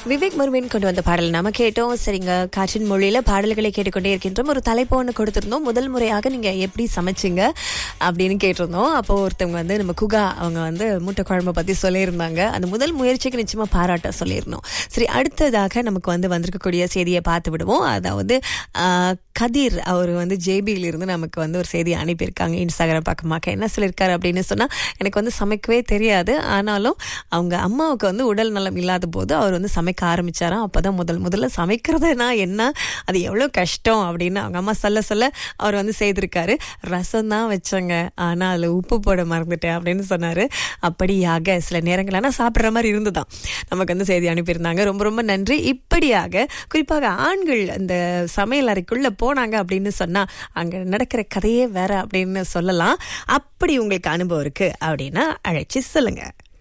விவேக் முருவின் கொண்டு வந்த பாடல் நாம கேட்டோம் சரிங்க காற்றின் மொழியில பாடல்களை கேட்டுக்கொண்டே இருக்கின்றோம் ஒரு தலைப்பு ஒன்று கொடுத்திருந்தோம் முதல் முறையாக நீங்க எப்படி சமைச்சீங்க அப்படின்னு கேட்டிருந்தோம் அப்போ ஒருத்தவங்க வந்து நம்ம குகா அவங்க வந்து முட்டை குழம்பை பத்தி சொல்லியிருந்தாங்க அந்த முதல் முயற்சிக்கு நிச்சயமா பாராட்ட சொல்லியிருந்தோம் சரி அடுத்ததாக நமக்கு வந்து வந்திருக்கக்கூடிய செய்தியை பார்த்து விடுவோம் அதாவது ஆஹ், கதிர் அவர் வந்து ஜேபியில இருந்து நமக்கு வந்து ஒரு செய்தி அனுப்பியிருக்காங்க இன்ஸ்டாகிராம் பக்கமாக என்ன சொல்லியிருக்காரு அப்படின்னு சொன்னா எனக்கு வந்து சமைக்கவே தெரியாது ஆனாலும் அவங்க அம்மாவுக்கு வந்து உடல் நலம் இல்லாத போது அவர் வந்து சமைக்க ஆரம்பிச்சாராம் அப்பதான் முதல் முதல்ல சமைக்கிறதுனா என்ன அது எவ்வளவு கஷ்டம் அப்படின்னு அவங்க அம்மா சொல்ல சொல்ல அவர் வந்து செய்திருக்காரு ரசம் தான் வச்சங்க ஆனா அதுல உப்பு போட மறந்துட்டேன் அப்படின்னு சொன்னாரு அப்படியாக சில நேரங்கள் ஆனா சாப்பிடுற மாதிரி இருந்துதான் நமக்கு வந்து செய்தி அனுப்பியிருந்தாங்க ரொம்ப ரொம்ப நன்றி இப்படியாக குறிப்பாக ஆண்கள் அந்த சமையல் அறைக்குள்ள போனாங்க அப்படின்னு சொன்னா அங்க நடக்கிற கதையே வேற அப்படின்னு சொல்லலாம் அப்படி உங்களுக்கு அனுபவம் இருக்கு அப்படின்னா அழைச்சி சொல்லுங்க